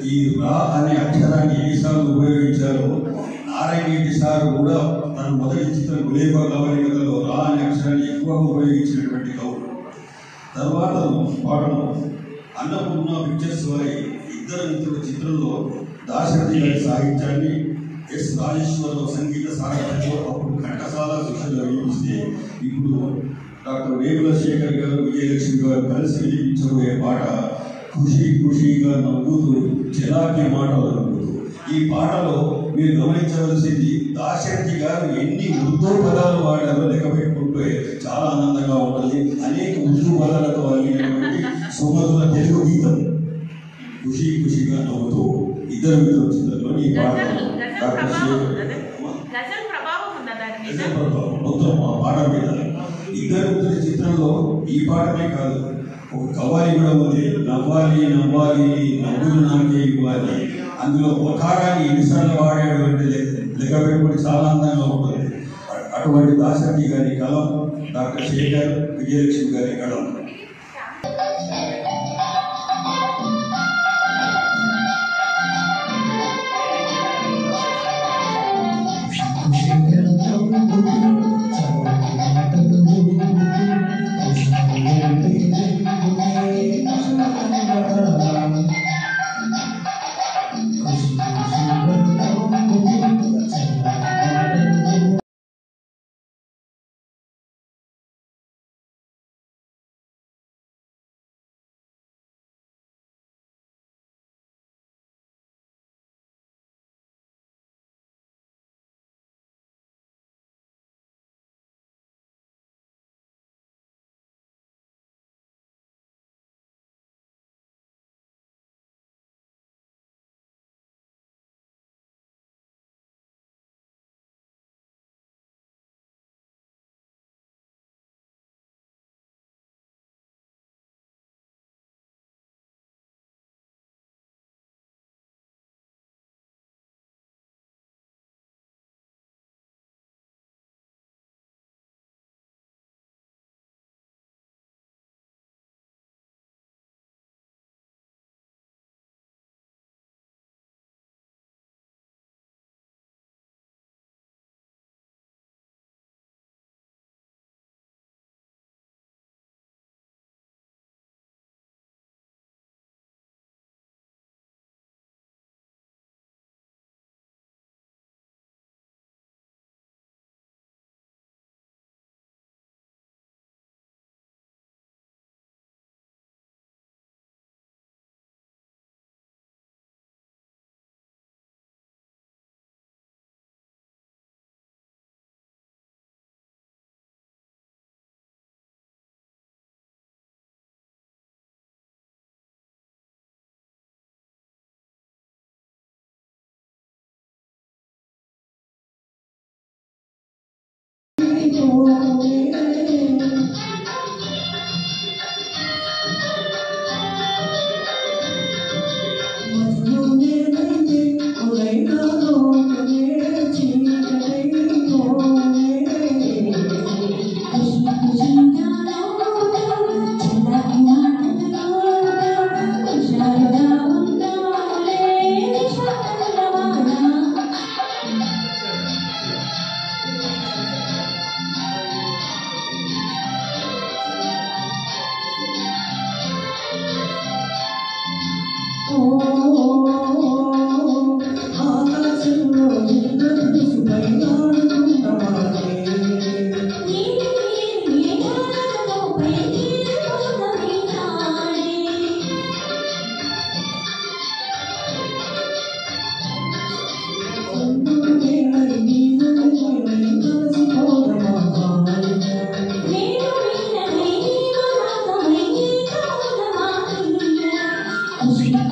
ఈ రా అనే అక్షరాన్ని ఎన్నిసార్లు ఉపయోగించారో నారాయణ సార్ కూడా తన మొదటి చిత్రం గులేబా కవలికలలో రా అనే అక్షరాన్ని ఎక్కువగా ఉపయోగించినటువంటి కవులు తర్వాత పాటలు అన్నపూర్ణ పిక్చర్స్ వారి ఇద్దరు మిత్రుల చిత్రంలో దాశరథి గారి సాహిత్యాన్ని ఎస్ రాజేశ్వరరావు సంగీత సారథ్యంలో అప్పుడు ఘంటసాల శిక్షలు వినిపిస్తే ఇప్పుడు డాక్టర్ వేముల శేఖర్ గారు విజయలక్ష్మి గారు కలిసి వినిపించబోయే పాట ఖుషి ఖుషిగా నవ్వుతూ చిరాకి మాటలు నవ్వుతూ ఈ పాటలో మీరు గమనించవలసింది దాశరథి గారు ఎన్ని ఉర్దూ పదాలు వాడారో లెక్క పెట్టుకుంటే చాలా ఆనందంగా ఉంటుంది అనేక ఉర్దూ పదాలతో అలిగినటువంటి సుమధుల తెలుగు గీతం ఖుషి ఖుషిగా నవ్వుతూ ఇద్దరు మిత్రుల చిత్రంలో ఈ పాట గజల్ గజల్ డాక్టర్ ప్రభావం ఉందా శేఖర్ గజల్ ప్రభావం ఉందా దాని మీద నిజం ప్రభావం మొత్తం ఆ పాట మీద ఇద్దరు మిత్రుల చిత్రంలో ఈ పాటనే కాదు ఒక కవ్వాలి కూడా ఉంది నవ్వాలి నవ్వాలి నవ్వులు నాకే ఇవ్వాలి అందులో ఒకారాన్ని ఎన్నిసార్లు వాడాడు అంటే లెక్క- లెక్క పెట్టుకుంటే చాలా అందంగా ఉంటుంది అ- అటువంటి దాసరి గారి కలం డాక్టర్ శేఖర్ విజయలక్ష్మి గారి కలం Thank you.